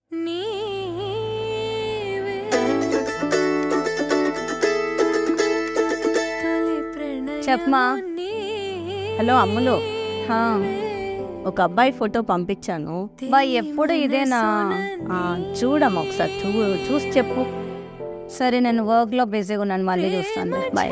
చెప్పమా hello అమ్ములు హా, ఒక అబ్బాయి ఫోటో పంపించాను బాయ్ ఎప్పుడు ఇదేనా ఆ, చూడమ్మా ఒకసారి చూ చూసి చెప్పు సరే నేను వర్క్లో బిజీగా ఉన్నాను మళ్ళీ చూస్తాను బాయ్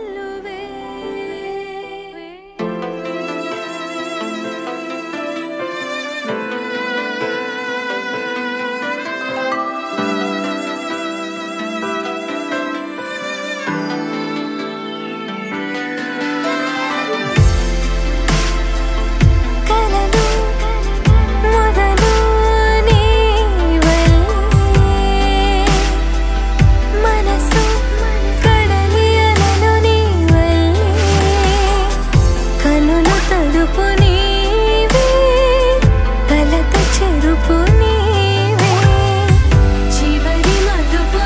కలలు మొదలు నీవల్లే మనసు కడలి అలలు నీవల్లే కనులు తడుపు నీవే కలత చెరుపు నీవే చివరి మలుపు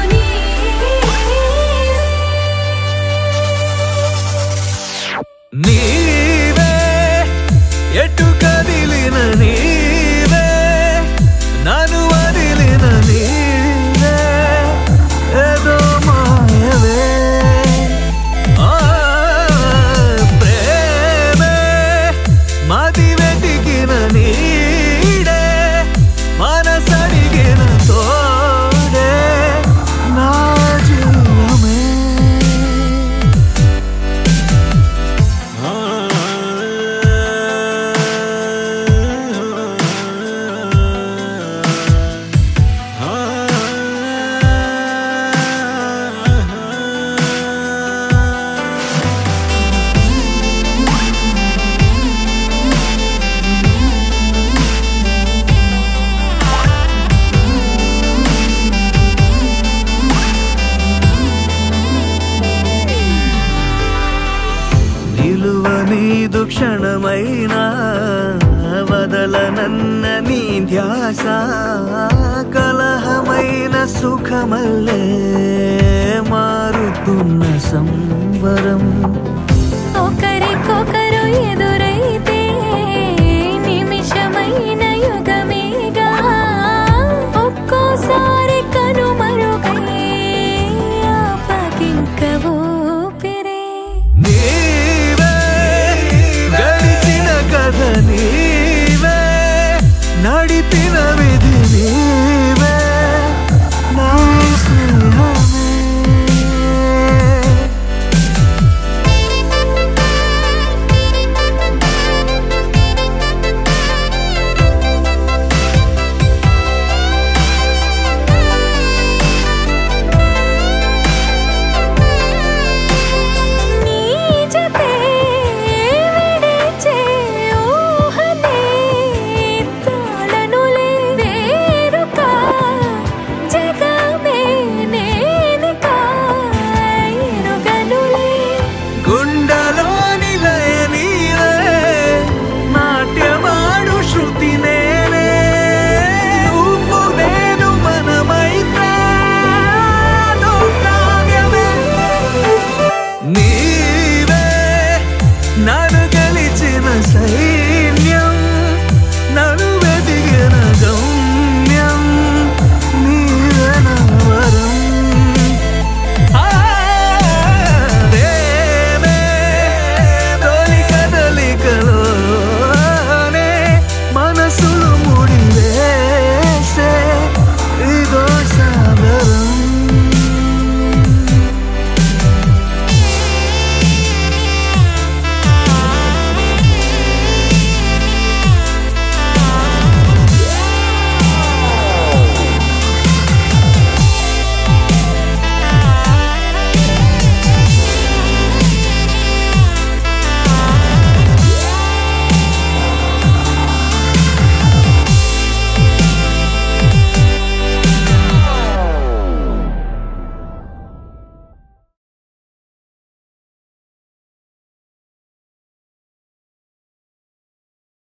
నీవే ఎటు కదిలిన నీవే నన్ను వదిలిన నీవే ఏదో మాయవే ఆ, ప్రేమే మది వెతికిన నీడే మనసడిగిన తోడే నా జీవమే నిలువ నీదు క్షణమైనా వదలనన్న నీ ధ్యాస కలహమైన సుఖమల్లే మారుతున్న సంవరం ఒకరికొకరు ఎదురైతే నిమిషమైన